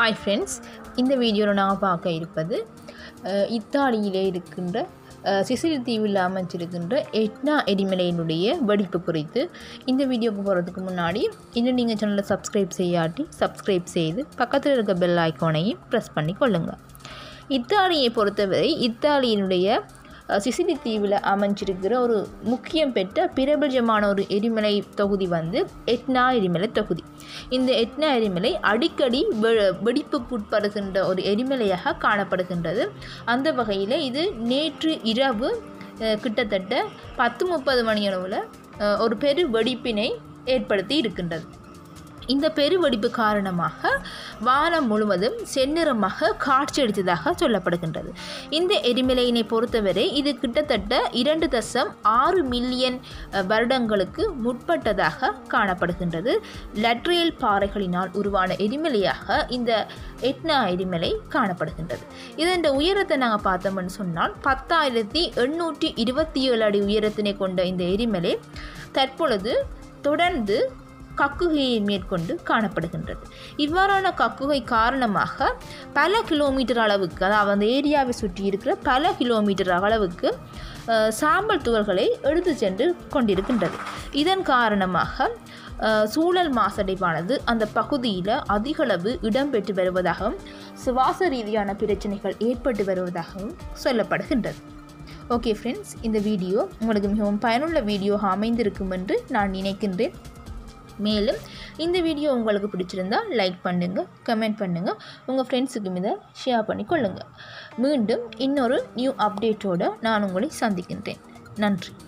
hi friends இந்த வீடியோவில் நான் பார்க்க இருப்பது அஹ், இத்தாலியிலே இருக்கின்ற அஹ், சிசிலி தீவில் அமைச்சிருக்கின்ற எட்னா எரிமலையினுடைய வெடிப்பு குறித்து இந்த வீடியோக்கு போகிறதுக்கு முன்னாடி இன்னும் நீங்கள் சேனலை சப்ஸ்கிரைப் செய்யாட்டி சப்ஸ்கிரைப் செய்து பக்கத்தில் இருக்க பெல் ஐக்கானையும் ப்ரெஸ் பண்ணி கொள்ளுங்கள் இத்தாலியை பொறுத்தவரை இத்தாலியினுடைய அஹ், சிசிலி தீவில் அமைஞ்சிருக்கிற ஒரு முக்கியம் பெற்ற பிரபலமான ஒரு எரிமலை தொகுதி வந்து எட்னா எரிமலை தொகுதி இந்த எட்னா எரிமலை அடிக்கடி வெ- வெடிப்புக்குட்படுகின்ற ஒரு எரிமலையாக காணப்படுகின்றது அந்த வகையில் இது நேற்று இரவு அஹ், கிட்டத்தட்ட பத்து முப்பது மணியளவில் அஹ், ஒரு பெரு வெடிப்பினை ஏற்படுத்தி இருக்கின்றது இந்த பெருவெடிப்பு காரணமாக வானம் முழுவதும் செந்நிறமாக காட்சியளித்ததாக சொல்லப்படுகின்றது இந்த எரிமலையினை பொறுத்தவரை இது கிட்டத்தட்ட இரண்டு தசம் ஆறு மில்லியன் அஹ், வருடங்களுக்கு முற்பட்டதாக காணப்படுகின்றது லட்ரியல் பாறைகளினால் உருவான எரிமலையாக இந்த எட்னா எரிமலை காணப்படுகின்றது இதன் உயரத்தை நாங்கள் பார்த்தோம்னு சொன்னால் பத்தாயிரத்தி எண்ணூற்றி இருபத்தி ஏழு அடி உயரத்தினை கொண்ட இந்த எரிமலை தற்பொழுது தொடர்ந்து கக்குகையை மேற்கொண்டு காணப்படுகின்றது இவ்வாறான கக்குகை காரணமாக பல கிலோமீட்டர் அளவுக்கு அதாவது அந்த ஏரியாவை சுற்றி இருக்கிற பல கிலோமீட்டர் அளவுக்கு அஹ், சாம்பல் துகள்களை எடுத்து சென்று கொண்டிருக்கின்றது இதன் காரணமாக அஹ், சூழல் மாசடைவானது அந்த பகுதியில் அதிகளவு இடம்பெற்று வருவதாகவும் சுவாச ரீதியான பிரச்சனைகள் ஏற்பட்டு வருவதாகவும் சொல்லப்படுகின்றது ஓகே ஃப்ரெண்ட்ஸ் இந்த வீடியோ உங்களுக்கு மிகவும் பயனுள்ள வீடியோ அமைந்திருக்கும் என்று நான் நினைக்கின்றேன் மேலும் இந்த வீடியோ உங்களுக்கு பிடிச்சிருந்தா லைக் பண்ணுங்கள் கமெண்ட் பண்ணுங்கள் உங்கள் ஃப்ரெண்ட்ஸுக்கும் இதை ஷேர் பண்ணி கொள்ளுங்கள் மீண்டும் இன்னொரு நியூ அப்டேட்டோடு நான் உங்களை சந்திக்கின்றேன் நன்றி